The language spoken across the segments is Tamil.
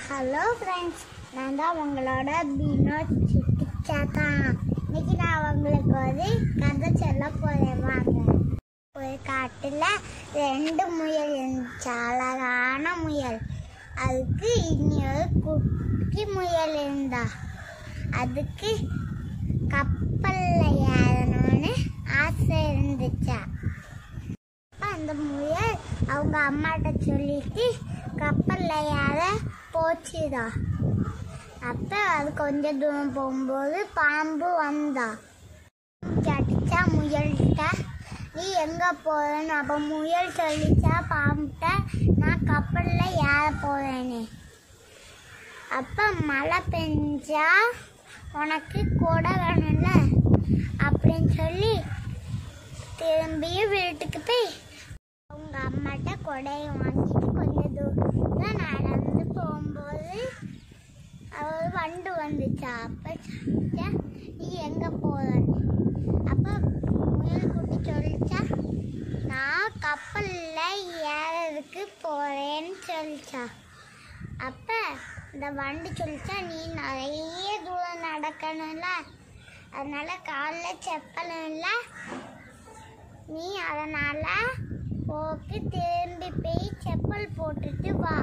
ஹலோ ஃப்ரெண்ட்ஸ் நான் தான் உங்களோட வினோத் சிட்டிச்சாத்தா இன்னைக்கு நான் உங்களுக்கு ஒரு கதை சொல்ல போறேன் வாங்க ஒரு காட்டில் ரெண்டு முயல் இருந்துச்சு அழகான முயல் அதுக்கு இனி ஒரு குட்டி முயல் இருந்தா அதுக்கு கப்பலில் ஏறணும்னு ஆசை இருந்துச்சா அப்ப அந்த முயல் அவங்க அம்மாட்ட சொல்லிட்டு கப்பல்ல யார போச்சுதா அப்ப அது கொஞ்ச தூரம் போகும்போது பாம்பு வந்தா கடிச்சா முயல்கிட்ட நீ எங்க போறேன்னு அப்ப முயல் சொல்லிச்சா பாம்புட்ட நான் கப்பல்ல ஏற போறேன்னு அப்ப மழை பெஞ்சா உனக்கு கொடை வேணும்ல அப்படின்னு சொல்லி திரும்பியும் வீட்டுக்கு போய் அவங்க அம்மாட்ட கொடையை வாங்கிட்டு கொஞ்சம் தூரம் நடந்து போகும்போது அவர் வண்டு வந்துச்சா அப்ப சொல்லிச்சா, நீ எங்க போறன்னு அப்ப முயல் குட்டி சொல்லிச்சா நான் கப்பல்ல ஏறதுக்கு போறேன்னு சொல்லிச்சா அப்ப இந்த வண்டு சொல்லிச்சா நீ நிறைய தூரம் நடக்கணும்ல அதனால காலில் செப்பலும் இல்லை நீ அதனால போக்கு திரும்பி போய் செப்பல் போட்டுட்டு வா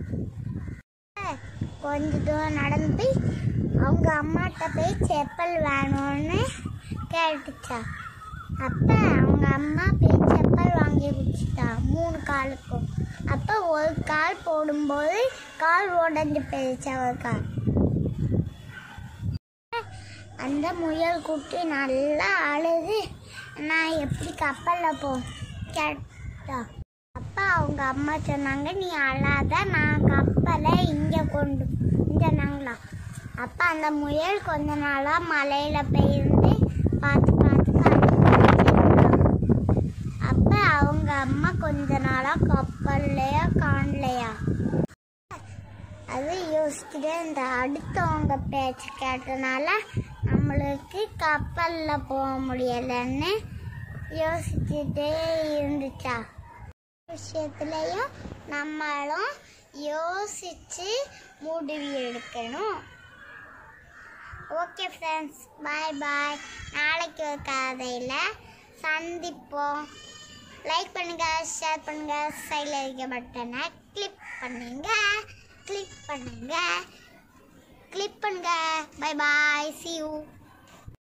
கொஞ்ச தூரம் நடந்து போய் அவங்க அம்மாட்ட போய் செப்பல் வேணும்னு கேட்டுச்சா அப்ப அவங்க அம்மா போய் செப்பல் வாங்கி கொடுத்துட்டா மூணு காலுக்கும் அப்ப ஒரு கால் போடும்போது கால் உடஞ்சு போயிடுச்சு ஒரு கால் அந்த முயல் குட்டி நல்லா அழுது நான் எப்படி கப்பலில் போ கேட்டா அப்பா அவங்க அம்மா சொன்னாங்க நீ அழாத நான் கப்பலை இங்கே கொண்டு சொன்னாங்களா அப்போ அந்த முயல் கொஞ்ச நாளாக மலையில் போயிருந்து பார்த்து பார்த்து அப்போ அவங்க அம்மா கொஞ்ச நாளாக கப்பல்லையா காணலையா அது யோசிச்சுட்டே இந்த அடுத்தவங்க பேச்சு கேட்டனால நம்மளுக்கு கப்பலில் போக முடியலைன்னு யோசிச்சுட்டே இருந்துச்சா விஷயத்துலையும் நம்மளும் யோசிச்சு முடிவு எடுக்கணும் ஓகே ஃப்ரெண்ட்ஸ் பாய் பாய் நாளைக்கு ஒரு கதையில் சந்திப்போம் லைக் பண்ணுங்க ஷேர் பண்ணுங்க சைடில் இருக்க பட்டனை கிளிக் பண்ணுங்க கிளிக் பண்ணுங்க கிளிக் பண்ணுங்க பை பாய் see you